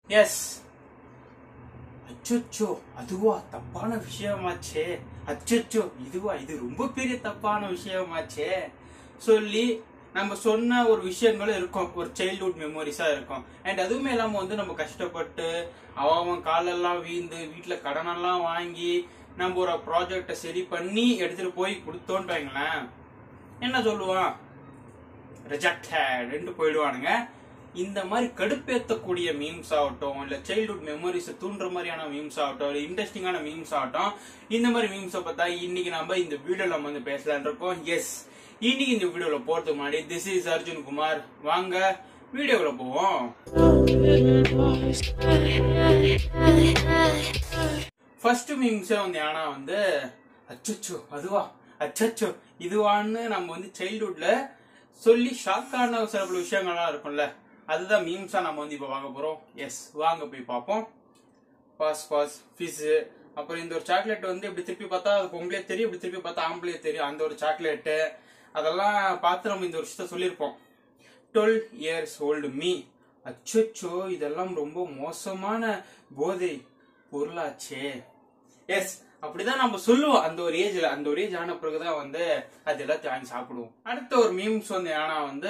S அச்சோ அதுவா தப்பான விஷயமாச்சே அச்சோ இதுவா இது ரொம்ப பெரிய தப்பான விஷயமாச்சே சொல்லி நம்ம சொன்ன ஒரு விஷயங்களும் இருக்கும் ஒரு சைல்ட்ஹுட் மெமரிஸா இருக்கும் அண்ட் அதுவுமே இல்லாம வந்து நம்ம கஷ்டப்பட்டு அவன் அவன் காலெல்லாம் வீந்து வீட்டுல கடனெல்லாம் வாங்கி நம்ம ஒரு ப்ராஜெக்டை சரி பண்ணி எடுத்துட்டு போய் கொடுத்தோன்னு வைங்களேன் என்ன சொல்லுவான் ரிஜெக்டட் ரெண்டு போயிடுவானுங்க இந்த மாதிரி கடுப்பேத்தக்கூடிய மீம்ஸ் ஆகட்டும் இல்ல சைல்ட்ஹுட் மெமரிஸ் தூண்டுற மாதிரியான மீம்ஸ் ஆகட்டும் இல்ல இன்ட்ரெஸ்டிங்கான மீம்ஸ் ஆகட்டும் இந்த மாதிரி மீம்ஸை பார்த்தா இன்னைக்கு நம்ம இந்த வீடியோல நம்ம வந்து பேசலாம்னு இருக்கோம் எஸ் இன்னைக்கு இந்த வீடியோல போறதுக்கு முன்னாடி திஸ் இஸ் அர்ஜுன் குமார் வாங்க வீடியோக்குள்ள போவோம் ஃபர்ஸ்ட் மீம்ஸே வந்து ஏன்னா வந்து அச்சச்சோ அதுவா அச்சச்சோ இதுவான்னு நம்ம வந்து சைல்ட்ஹுட்ல சொல்லி ஷாக்கான சில பல விஷயங்கள்லாம் இருக்கும்ல அதுதான் மீம்ஸா நம்ம வந்து இப்போ பார்க்க போறோம் எஸ் வாங்க போய் பார்ப்போம் பாஸ் பாஸ் ஃபிஸ் அப்புறம் இந்த ஒரு சாக்லேட் வந்து இப்படி திருப்பி பார்த்தா அது பொங்கலே தெரியும் இப்படி திருப்பி பார்த்தா ஆம்பளே தெரியும் அந்த ஒரு சாக்லேட்டு அதெல்லாம் பார்த்து நம்ம இந்த ஒரு விஷயத்த சொல்லியிருப்போம் டுவெல் இயர்ஸ் ஓல்டு மீ அச்சோ இதெல்லாம் ரொம்ப மோசமான போதை பொருளாச்சே எஸ் அப்படிதான் நம்ம சொல்லுவோம் அந்த ஒரு ஏஜ்ல அந்த ஒரு ஏஜ் ஆன பிறகுதான் வந்து அது எல்லாத்தையும் வாங்கி சாப்பிடுவோம் அடுத்த ஒரு மீம்ஸ் வந்து ஆனா வந்து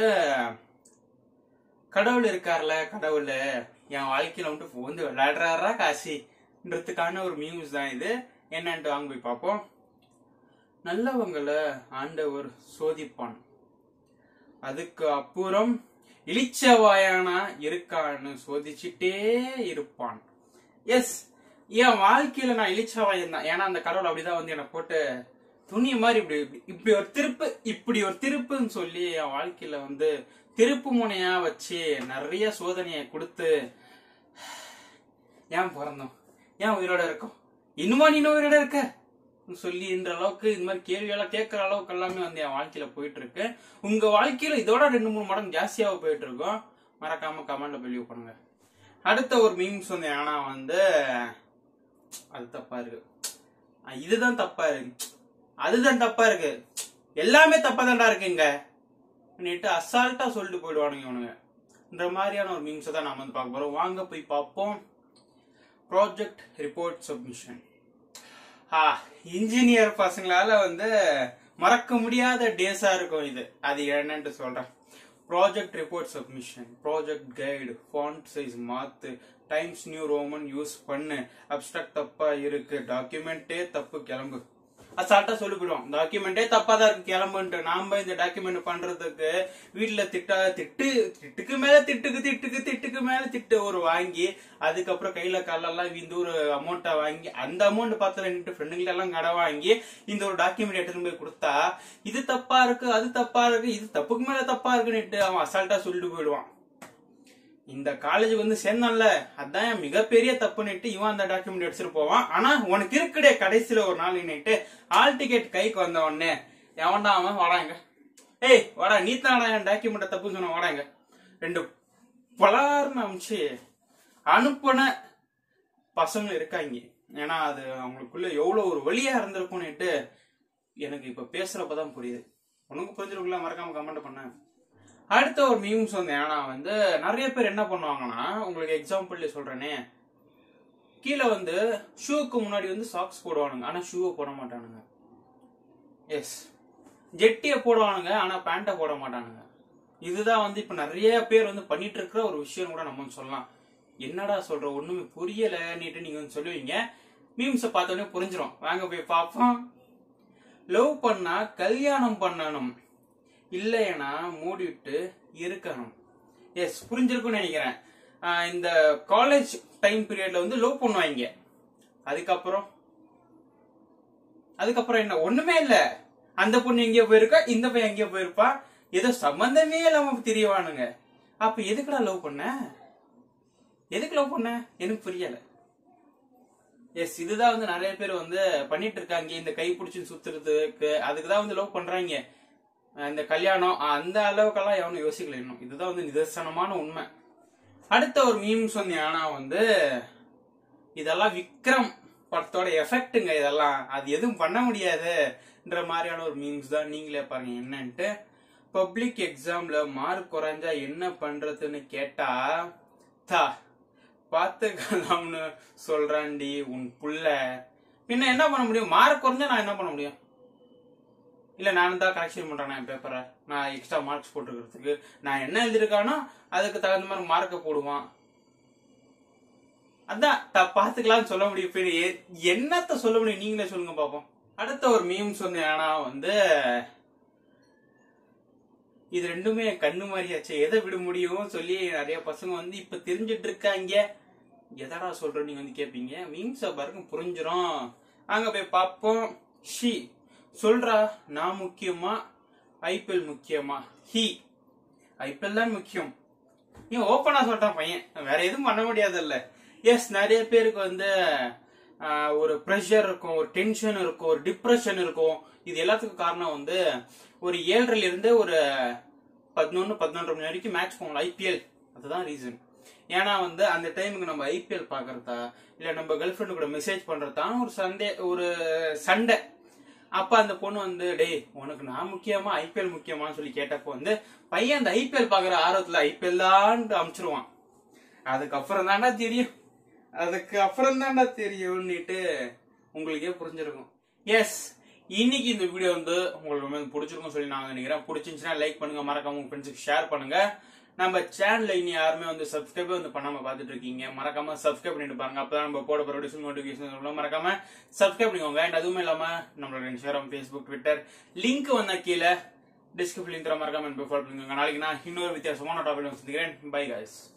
கடவுள் இருக்கார்ல கடவுள் என் வாழ்க்கையில வந்துட்டு வந்து விளையாடுறாரா காசின்றதுக்கான ஒரு மீம்ஸ் தான் இது என்னன்ட்டு வாங்க போய் பார்ப்போம் நல்லவங்களை ஆண்டவர் சோதிப்பான் அதுக்கு அப்புறம் இளிச்சவாயானா இருக்கான்னு சோதிச்சுட்டே இருப்பான் எஸ் என் வாழ்க்கையில நான் இளிச்சவாயன் தான் ஏன்னா அந்த கடவுள் அப்படிதான் வந்து என்னை போட்டு துணி மாதிரி இப்படி இப்படி- இப்படி ஒரு திருப்பு இப்படி ஒரு திருப்புன்னு சொல்லி என் வாழ்க்கையில வந்து திருப்பு முனையா வச்சு நிறைய சோதனையை கொடுத்து ஏன் பிறந்தோம் ஏன் உயிரோட இருக்கோம் இன்னுமா நீ இன்னும் உயிரோட இருக்க சொல்லி இந்த அளவுக்கு இந்த மாதிரி கேள்வியெல்லாம் கேட்கற அளவுக்கு எல்லாமே வந்து என் வாழ்க்கையில போயிட்டு இருக்கு உங்க வாழ்க்கையில இதோட ரெண்டு மூணு மடங்கு ஜாஸ்தியாக போயிட்டு இருக்கோம் மறக்காம கமெண்ட்ல பதிவு பண்ணுங்க அடுத்த ஒரு மீம்ஸ் வந்து ஏன்னா வந்து அது தப்பா இருக்கு அஹ் இதுதான் தப்பா இருக்கு அதுதான் தப்பா இருக்கு எல்லாமே தப்பா தான்டா இருக்குங்க நேட்டு அசால்ட்டா சொல்லிட்டு போயிடுவானுங்க இவனுங்க இந்த மாதிரியான ஒரு மீம்ஸை தான் நாம வந்து பார்க்க போறோம் வாங்க போய் பார்ப்போம் ப்ராஜெக்ட் ரிப்போர்ட் சப்மிஷன் ஆ இன்ஜினியர் பசங்களால வந்து மறக்க முடியாத டேஸா இருக்கும் இது அது என்னன்ட்டு சொல்றேன் project report submission project guide font size மாத்து டைம்ஸ் நியூ ரோமன் யூஸ் பண்ணு அப்ஸ்ட்ராக்ட் தப்பா இருக்கு டாக்குமெண்டே தப்பு கிளம்பு அசால்ட்டா சொல்லி போயிடுவோம் டாக்குமெண்டே தப்பா தான் இருக்கு கிளம்புன்ட்டு நாம இந்த டாக்குமெண்ட் பண்றதுக்கு வீட்டுல திட்டா திட்டு திட்டுக்கு மேல திட்டுக்கு திட்டுக்கு திட்டுக்கு மேல திட்டு ஒரு வாங்கி அதுக்கப்புறம் கையில காலெல்லாம் விந்து ஒரு அமௌண்ட்டை வாங்கி அந்த அமௌண்ட் பார்த்து ரெண்டு ஃப்ரெண்டுங்கள எல்லாம் கடை வாங்கி இந்த ஒரு டாக்குமெண்ட் எடுத்துட்டு போய் கொடுத்தா இது தப்பா இருக்கு அது தப்பா இருக்கு இது தப்புக்கு மேல தப்பா இருக்குன்னுட்டு அவன் அசால்ட்டா சொல்லிட்டு போயிடுவான் இந்த காலேஜுக்கு வந்து சேர்ந்தான்ல அதான் என் மிகப்பெரிய தப்புன்னுட்டு இவன் அந்த டாக்குமெண்ட் எடுத்துட்டு போவான் ஆனா உனக்கு இருக்குடே கடைசியில ஒரு நாள் நின்னுட்டு ஆல் டிக்கெட் கைக்கு வந்த உடனே எவன்டா அவன் வாடாங்க ஏய் வாடா நீ தானடா என் டாக்குமெண்ட் தப்புன்னு சொன்ன வாடாங்க ரெண்டு பலார்னு அமிச்சு அனுப்புன பசங்க இருக்காங்க ஏன்னா அது அவங்களுக்குள்ள எவ்வளவு ஒரு வழியா இருந்திருக்கும்னுட்டு எனக்கு இப்ப பேசுறப்பதான் புரியுது உனக்கு புரிஞ்சிருக்குல்ல மறக்காம கமெண்ட் பண்ண அடுத்த ஒரு மீம்ஸ் வந்து ஏன்னா வந்து நிறைய பேர் என்ன பண்ணுவாங்கன்னா உங்களுக்கு எக்ஸாம்பிள் சொல்றேனே கீழே வந்து ஷூக்கு முன்னாடி வந்து சாக்ஸ் போடுவானுங்க ஆனா ஷூவை போட மாட்டானுங்க எஸ் ஜெட்டியை போடுவானுங்க ஆனா பேண்ட்டை போட மாட்டானுங்க இதுதான் வந்து இப்ப நிறைய பேர் வந்து பண்ணிட்டு இருக்கிற ஒரு விஷயம் கூட நம்ம வந்து சொல்லலாம் என்னடா சொல்ற ஒண்ணுமே புரியலன்னுட்டு நீங்க வந்து சொல்லுவீங்க மீம்ஸை பார்த்தோன்னே புரிஞ்சிடும் வாங்க போய் பார்ப்போம் லவ் பண்ணா கல்யாணம் பண்ணணும் இல்லைன்னா மூடிட்டு இருக்கணும் எஸ் புரிஞ்சிருக்கும்னு நினைக்கிறேன் ஆஹ் இந்த காலேஜ் டைம் பீரியட்ல வந்து லவ் பண்ணுவாங்க அதுக்கப்புறம் அதுக்கப்புறம் என்ன ஒண்ணுமே இல்ல அந்த பொண்ணு எங்கேயோ போயிருக்கா இந்த பையன் எங்கேயோ போயிருப்பா ஏதோ சம்பந்தமே இல்லாம தெரியவானுங்க அப்ப எதுக்குடா லவ் பண்ண எதுக்கு லவ் பண்ண எனக்கு புரியல எஸ் இதுதான் வந்து நிறைய பேர் வந்து பண்ணிட்டு இருக்காங்க இந்த கை பிடிச்சு சுத்துறதுக்கு அதுக்கு தான் வந்து லவ் பண்றாங்க அஹ் இந்த கல்யாணம் அஹ் அந்த அளவுக்கெல்லாம் எவனும் யோசிக்கல இன்னும் இதுதான் வந்து நிதர்சனமான உண்மை அடுத்த ஒரு மீம்ஸ் வந்து ஏன்னா வந்து இதெல்லாம் விக்ரம் படத்தோட எஃபெக்ட்டுங்க இதெல்லாம் அது எதுவும் பண்ண முடியாதுன்ற மாதிரியான ஒரு மீம்ஸ் தான் நீங்களே பாருங்க என்னன்ட்டு பப்ளிக் எக்ஸாம்ல மார்க் குறைஞ்சா என்ன பண்றதுன்னு கேட்டா தா பார்த்துக்கலாம்னு சொல்றான்டி உன் புள்ள பின்ன என்ன பண்ண முடியும் மார்க் குறைஞ்சா நான் என்ன பண்ண முடியும் இல்ல நான் தான் கரெக்ஷன் பண்றேன் என் பேப்பரை நான் எக்ஸ்ட்ரா மார்க்ஸ் போட்டுக்கிறதுக்கு நான் என்ன எழுதிருக்கானோ அதுக்கு தகுந்த மாதிரி மார்க்கை போடுவான் அதான் த- பாத்துக்கலாம்னு சொல்ல முடியும் இப்ப எ- என்னத்த சொல்ல முடியும் நீங்களே சொல்லுங்க பாப்போம் அடுத்த ஒரு மீம் சொன்னா வந்து இது ரெண்டுமே கண்ணு மாதிரியாச்சு எதை விட முடியும் சொல்லி நிறைய பசங்க வந்து இப்ப தெரிஞ்சிட்டு இருக்காங்க எதடா சொல்ற நீங்க வந்து கேப்பீங்க மீம்ஸ பாருங்க புரிஞ்சிரும் அங்க போய் பார்ப்போம் ஷி சொல்றா நான் முக்கியமா ஐபிஎல் முக்கியமா ஹி ஐபிஎல் தான் முக்கியம் ஏன் ஓப்பனா சொல்லிட்டான் பையன் வேற எதுவும் பண்ண முடியாதுல்ல எஸ் நிறைய பேருக்கு வந்து ஆஹ், ஒரு ப்ரெஷர் இருக்கும் ஒரு டென்ஷன் இருக்கும் ஒரு டிப்ரெஷன் இருக்கும் இது எல்லாத்துக்கும் காரணம் வந்து ஒரு ஏழரைல இருந்து ஒரு பதினொன்னு பதினொன்றரை மணி வரைக்கும் மேட்ச் போகணும் ஐபிஎல் அதுதான் ரீசன் ஏன்னா வந்து அந்த டைமுக்கு நம்ம ஐபிஎல் பாக்குறதா இல்ல நம்ம கேர்ள் ஃப்ரெண்டு கூட மெசேஜ் பண்றதா ஒரு சண்டே ஒரு சண்டை அப்ப அந்த பொண்ணு வந்து டேய் உனக்கு நான் முக்கியமா ஐபிஎல் முக்கியமான்னு சொல்லி கேட்டப்போ வந்து பையன் அந்த ஐபிஎல் பாக்குற ஆர்வத்துல ஐபிஎல் தான் அமிச்சிருவான் அதுக்கப்புறம் தான்டா தெரியும் அதுக்கு அப்புறம் தான்டா தெரியும்னுட்டு உங்களுக்கே புரிஞ்சிருக்கும் எஸ் இன்னைக்கு இந்த வீடியோ வந்து உங்களுக்கு ரொம்ப பிடிச்சிருக்கும் சொல்லி நான் நினைக்கிறேன் பிடிச்சிருந்துச்சுன்னா லைக் பண்ணுங்க மறக்காம உங்க ஃப்ரெண்ட்ஸுக்கு ஷேர் பண்ணுங்க நம்ம சேனல்ல இனி யாருமே வந்து சப்ஸ்கிரைபே வந்து பண்ணாம பார்த்துட்டு இருக்கீங்க மறக்காம சப்ஸ்கிரைப் பண்ணிட்டு பாருங்க அப்பதான் நம்ம போட போற வீடியோஸ் நோட்டிபிகேஷன் மறக்காம சப்ஸ்கிரைப் பண்ணிக்கோங்க அண்ட் அதுவுமே இல்லாம நம்மளோட இன்ஸ்டாகிராம் ஃபேஸ்புக் ட்விட்டர் லிங்க் வந்தா கீழே டிஸ்கிரிப்ஷன் லிங்க் தர மறக்காம ஃபாலோ பண்ணுங்க நாளைக்கு நான் இன்னொரு வித்தியாசமான டாபிக் சந்திக்கிறேன் பை guys